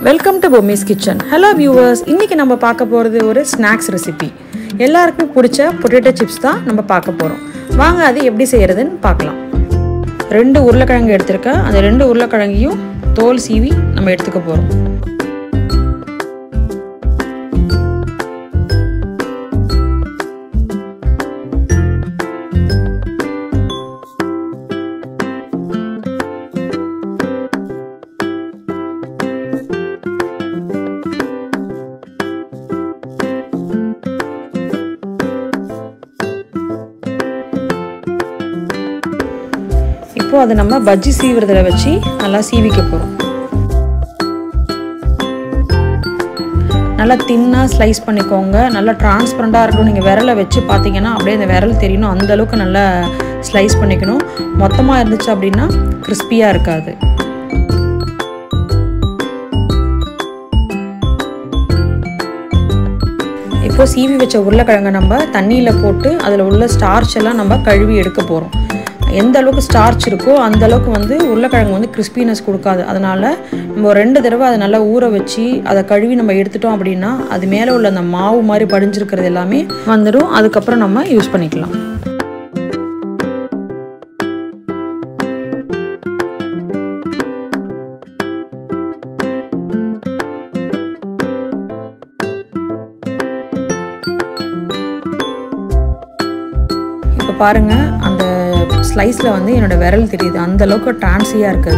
welcome to Bommi's kitchen hello viewers இன்றைக்கி நம்ம பார்க்க போகிறது ஒரு ஸ்நாக்ஸ் ரெசிபி எல்லாருக்கும் பிடிச்ச பொட்டேட்டோ சிப்ஸ் தான் நம்ம பார்க்க போகிறோம் வாங்க அது எப்படி செய்கிறதுன்னு பார்க்கலாம் ரெண்டு உருளைக்கிழங்கு எடுத்திருக்கேன் அந்த ரெண்டு உருளைக்கிழங்கையும் தோல் சீவி நம்ம எடுத்துக்க போகிறோம் இப்போ அதை நம்ம பஜ்ஜி சீவுறதுல வச்சு நல்லா சீவிக்க போகிறோம் நல்லா தின்னாக ஸ்லைஸ் பண்ணிக்கோங்க நல்லா டிரான்ஸ்பரண்ட்டாக இருக்கணும் நீங்கள் விரலை வச்சு பார்த்தீங்கன்னா அப்படியே அந்த விரல் தெரியணும் அந்த அளவுக்கு நல்லா ஸ்லைஸ் பண்ணிக்கணும் மொத்தமாக இருந்துச்சு அப்படின்னா கிறிஸ்பியாக இருக்காது இப்போ சீவி வச்ச உருளைக்கிழங்கை நம்ம தண்ணியில் போட்டு அதில் உள்ள ஸ்டார்ச் எல்லாம் நம்ம கழுவி எடுக்க போகிறோம் எந்த அளவுக்கு ஸ்டார்ச் இருக்கோ அந்த அளவுக்கு வந்து உருளைக்கிழங்கு வந்து கிறிஸ்பினஸ் கொடுக்காது அதனால் நம்ம ஒரு ரெண்டு தடவை அதை நல்லா ஊற வச்சு அதை கழுவி நம்ம எடுத்துட்டோம் அப்படின்னா அது மேலே உள்ள அந்த மாவு மாதிரி படிஞ்சிருக்கிறது எல்லாமே வந்துடும் அதுக்கப்புறம் நம்ம யூஸ் பண்ணிக்கலாம் இப்போ பாருங்கள் அந்த ஸ்லைஸில் வந்து என்னோடய விரல் தெரியுது அந்த அளவுக்கு ட்ரான்ஸியாக இருக்குது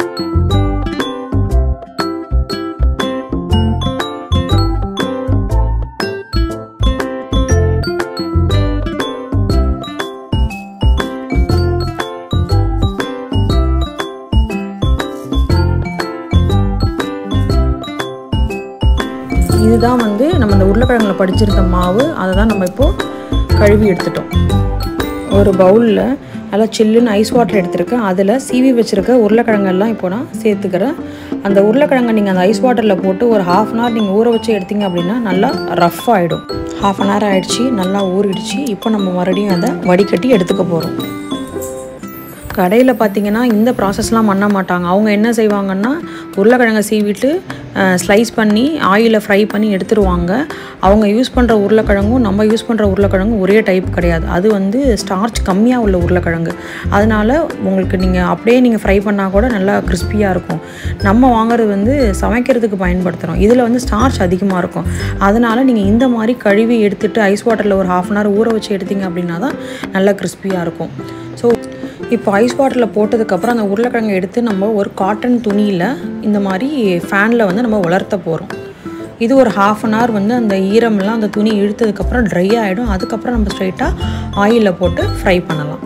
இதுதான் வந்து நம்ம இந்த உருளைக்கிழங்குல படிச்சிருந்த மாவு அதை தான் நம்ம இப்போது கழுவி எடுத்துட்டோம் ஒரு பவுலில் நல்லா சில்லுன்னு ஐஸ் வாட்டர் எடுத்திருக்கேன் அதில் சீவி வச்சுருக்க உருளைக்கிழங்கெல்லாம் இப்போ நான் சேர்த்துக்கிறேன் அந்த உருளைக்கிழங்கை நீங்கள் அந்த ஐஸ் வாட்டரில் போட்டு ஒரு ஹாஃப் அன் ஹவர் நீங்கள் ஊற வச்சு எடுத்தீங்க அப்படின்னா நல்லா ரஃப் ஆகிடும் ஹாஃப் அன் ஹவர் ஆகிடுச்சு நல்லா ஊறிடுச்சு இப்போ நம்ம மறுபடியும் அதை வடிகட்டி எடுத்துக்க போகிறோம் கடையில் பார்த்தீங்கன்னா இந்த ப்ராசஸ்லாம் பண்ண மாட்டாங்க அவங்க என்ன செய்வாங்கன்னா உருளைக்கிழங்கை சீவிட்டு ஸ்லைஸ் பண்ணி ஆயிலில் ஃப்ரை பண்ணி எடுத்துருவாங்க அவங்க யூஸ் பண்ணுற உருளைக்கிழங்கும் நம்ம யூஸ் பண்ணுற உருளைக்கிழங்கும் ஒரே டைப் கிடையாது அது வந்து ஸ்டார்ச் கம்மியாக உள்ள உருளைக்கிழங்கு அதனால் உங்களுக்கு நீங்கள் அப்படியே நீங்கள் ஃப்ரை பண்ணால் கூட நல்லா கிறிஸ்பியாக இருக்கும் நம்ம வாங்குறது வந்து சமைக்கிறதுக்கு பயன்படுத்துகிறோம் இதில் வந்து ஸ்டார்ச் அதிகமாக இருக்கும் அதனால் நீங்கள் இந்த மாதிரி கழுவி எடுத்துகிட்டு ஐஸ் வாட்டரில் ஒரு ஹாஃப் அன் ஹவர் ஊற வச்சு எடுத்தீங்க அப்படின்னா தான் நல்லா கிறிஸ்பியாக இருக்கும் ஸோ இப்போ ஐஸ் வாட்டரில் போட்டதுக்கப்புறம் அந்த உருளைக்கிழங்கை எடுத்து நம்ம ஒரு காட்டன் துணியில் இந்த மாதிரி ஃபேனில் வந்து நம்ம வளர்த்த போகிறோம் இது ஒரு ஹாஃப் அன் ஹவர் வந்து அந்த ஈரமெல்லாம் அந்த துணி இழுத்ததுக்கப்புறம் ட்ரை ஆகிடும் அதுக்கப்புறம் நம்ம ஸ்ட்ரைட்டாக ஆயிலில் போட்டு ஃப்ரை பண்ணலாம்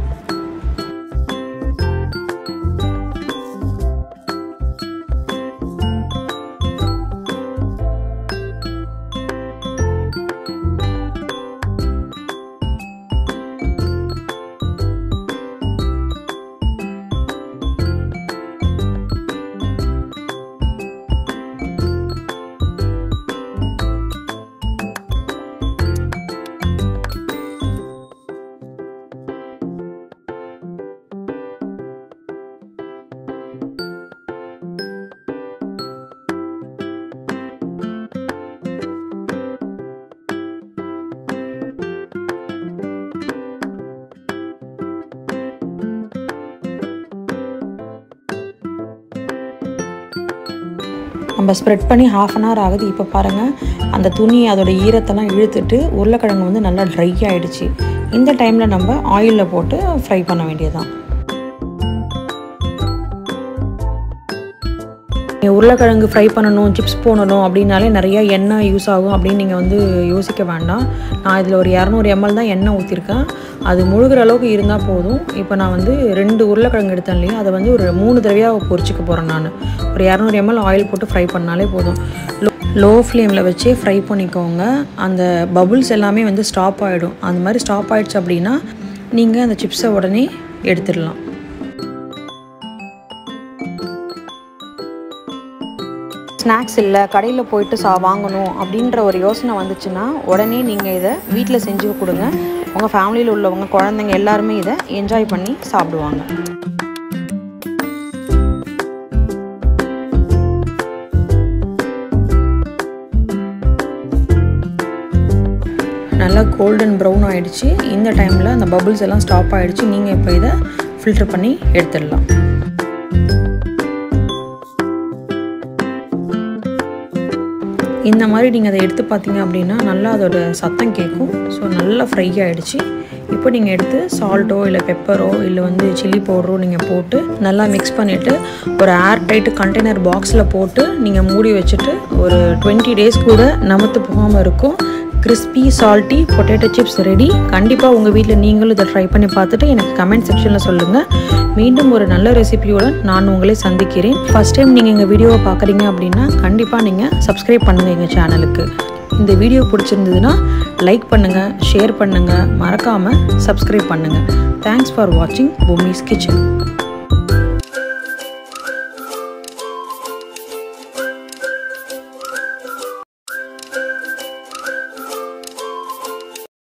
நம்ம ஸ்ப்ரெட் பண்ணி ஹாஃப் அன் ஹவர் ஆகுது இப்போ பாருங்கள் அந்த துணி அதோட ஈரத்தெல்லாம் இழுத்துட்டு உருளைக்கிழங்கு வந்து நல்லா ட்ரை ஆகிடுச்சு இந்த டைமில் நம்ம ஆயிலில் போட்டு ஃப்ரை பண்ண வேண்டியதுதான் உருளைக்கிழங்கு ஃப்ரை பண்ணணும் சிப்ஸ் போடணும் அப்படின்னாலே நிறைய எண்ணெய் யூஸ் ஆகும் அப்படின்னு நீங்கள் வந்து யோசிக்க வேண்டாம் நான் இதில் ஒரு இரநூறு எம்எல் தான் எண்ணெய் ஊற்றிருக்கேன் அது முழுகிற அளவுக்கு இருந்தால் போதும் இப்போ நான் வந்து ரெண்டு உருளைக்கிழங்கு எடுத்தேன் இல்லையா அதை வந்து ஒரு மூணு தடவையாக பொரிச்சிக்க போகிறேன் நான் ஒரு இரநூறு எம்எல் ஆயில் போட்டு ஃப்ரை பண்ணாலே போதும் லோ லோ ஃப்ளேமில் வச்சே ஃப்ரை பண்ணிக்கோங்க அந்த பபுள்ஸ் எல்லாமே வந்து ஸ்டாப் ஆகிடும் அந்த மாதிரி ஸ்டாப் ஆகிடுச்சு அப்படின்னா நீங்கள் அந்த சிப்ஸை உடனே எடுத்துடலாம் ஸ்நாக்ஸ் இல்லை கடையில் போயிட்டு சா வாங்கணும் அப்படின்ற ஒரு யோசனை வந்துச்சுன்னா உடனே நீங்கள் இதை வீட்டில் செஞ்சு கொடுங்க உங்கள் ஃபேமிலியில் உள்ளவங்க குழந்தைங்க எல்லாருமே இதை என்ஜாய் பண்ணி சாப்பிடுவாங்க நல்லா கோல்டன் ப்ரௌன் ஆகிடுச்சு இந்த டைமில் அந்த பபுள்ஸ் எல்லாம் ஸ்டாப் ஆகிடுச்சு நீங்கள் இப்போ இதை ஃபில்டர் பண்ணி எடுத்துடலாம் இந்த மாதிரி நீங்கள் அதை எடுத்து பார்த்தீங்க அப்படின்னா நல்லா அதோட சத்தம் கேட்கும் ஸோ நல்லா ஃப்ரை ஆகிடுச்சு இப்போ நீங்கள் எடுத்து சால்ட்டோ இல்லை பெப்பரோ இல்லை வந்து சில்லி பவுடரோ நீங்கள் போட்டு நல்லா மிக்ஸ் பண்ணிவிட்டு ஒரு ஏர் டைட்டு கண்டெய்னர் பாக்ஸில் போட்டு நீங்கள் மூடி வச்சுட்டு ஒரு டுவெண்ட்டி டேஸ் கூட நமத்து போகாமல் இருக்கும் crispy salty potato chips ready கண்டிப்பாக உங்கள் வீட்டில் நீங்களும் இதை ட்ரை பண்ணி பார்த்துட்டு எனக்கு கமெண்ட் செக்ஷனில் சொல்லுங்கள் மீண்டும் ஒரு நல்ல ரெசிபியுடன் நான் உங்களை சந்திக்கிறேன் ஃபஸ்ட் டைம் நீங்கள் எங்கள் வீடியோவை பார்க்குறீங்க அப்படின்னா கண்டிப்பாக நீங்கள் சப்ஸ்கிரைப் பண்ணுங்கள் எங்கள் சேனலுக்கு இந்த வீடியோ பிடிச்சிருந்ததுன்னா லைக் பண்ணுங்கள் ஷேர் பண்ணுங்கள் மறக்காமல் சப்ஸ்கிரைப் பண்ணுங்கள் தேங்க்ஸ் ஃபார் வாட்சிங் பூமிஸ் கிச்சன்